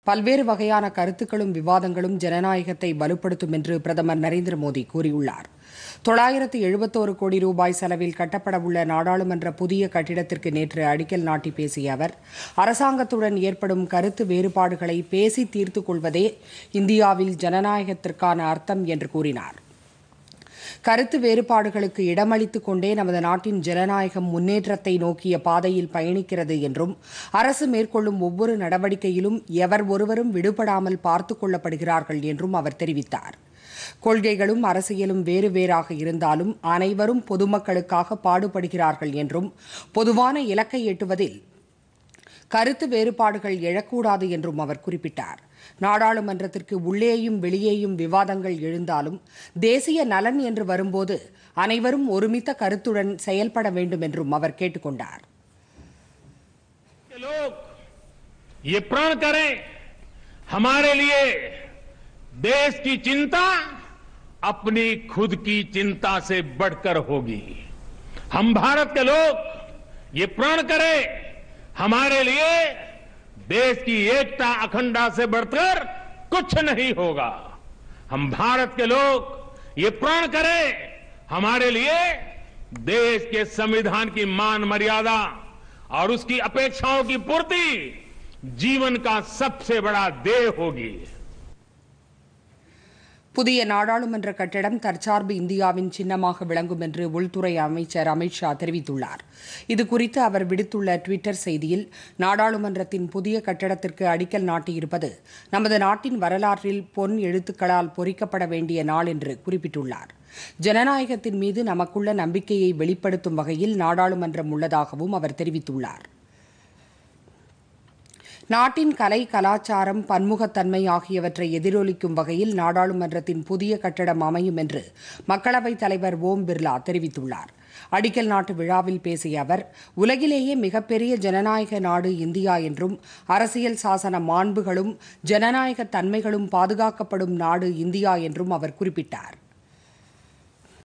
பல்வேறு வகையான கருத்துக்களும் விவாதங்களும் ஜனநாயகத்தை வலுப்படுத்தும் என்று பிரதமர் நரேந்திர மோடி கூறியுள்ளார் தொள்ளாயிரத்து எழுபத்தோரு கோடி ரூபாய் செலவில் கட்டப்படவுள்ள நாடாளுமன்ற புதிய கட்டிடத்திற்கு நேற்று அடிக்கல் நாட்டி பேசிய அவர் அரசாங்கத்துடன் ஏற்படும் கருத்து வேறுபாடுகளை பேசி தீர்த்துக் கொள்வதே இந்தியாவில் ஜனநாயகத்திற்கான அர்த்தம் என்று கூறினார் கருத்து வேறுபாடுகளுக்கு இடமளித்துக் கொண்டே நமது நாட்டின் ஜனநாயகம் முன்னேற்றத்தை நோக்கிய பாதையில் பயணிக்கிறது என்றும் அரசு மேற்கொள்ளும் ஒவ்வொரு நடவடிக்கையிலும் எவர் ஒருவரும் விடுபடாமல் பார்த்துக் கொள்ளப்படுகிறார்கள் என்றும் அவர் தெரிவித்தார் கொள்கைகளும் அரசியலும் வேறு வேறாக இருந்தாலும் அனைவரும் பொதுமக்களுக்காக பாடுபடுகிறார்கள் என்றும் பொதுவான இலக்கை எட்டுவதில் கருத்து வேறுபாடுகள் எழக்கூடாது என்றும் அவர் குறிப்பிட்டார் நாடாளுமன்றத்திற்கு உள்ளேயும் வெளியேயும் விவாதங்கள் எழுந்தாலும் தேசிய நலன் என்று வரும்போது அனைவரும் ஒருமித்த கருத்துடன் செயல்பட வேண்டும் என்றும் அவர் கேட்டுக்கொண்டார் के लोग ये प्रण करें हमारे लिए देश की चिंता अपनी खुद की चिंता से बढ़कर होगी हम भारत के लोग ये प्रण करें हमारे लिए देश की एकता अखंडता से बढ़कर कुछ नहीं होगा हम भारत के लोग ये प्रण करें हमारे लिए देश के संविधान की मान मर्यादा और उसकी अपेक्षाओं की पूर्ति जीवन का सबसे बड़ा देह होगी புதிய நாடாளுமன்ற கட்டடம் தற்சார்பு இந்தியாவின் சின்னமாக விளங்கும் என்று உள்துறை அமைச்சர் அமித்ஷா தெரிவித்துள்ளார் இதுகுறித்து அவர் விடுத்துள்ள டுவிட்டர் செய்தியில் நாடாளுமன்றத்தின் புதிய கட்டடத்திற்கு அடிக்கல் நாட்டியிருப்பது நமது நாட்டின் வரலாற்றில் பொன் எழுத்துக்களால் பொறிக்கப்பட வேண்டிய நாள் என்று குறிப்பிட்டுள்ளார் ஜனநாயகத்தின் மீது நமக்குள்ள நம்பிக்கையை வெளிப்படுத்தும் வகையில் நாடாளுமன்றம் உள்ளதாகவும் அவர் தெரிவித்துள்ளார் நாட்டின் கலை கலாச்சாரம் பன்முகத்தன்மை ஆகியவற்றை எதிரொலிக்கும் வகையில் நாடாளுமன்றத்தின் புதிய கட்டடம் அமையும் என்று மக்களவைத் தலைவர் ஓம் பிர்லா தெரிவித்துள்ளார் அடிக்கல் நாட்டு விழாவில் பேசிய அவர் உலகிலேயே மிகப்பெரிய ஜனநாயக நாடு இந்தியா என்றும் அரசியல் சாசன மாண்புகளும் ஜனநாயக தன்மைகளும் பாதுகாக்கப்படும் நாடு இந்தியா என்றும் அவர் குறிப்பிட்டார்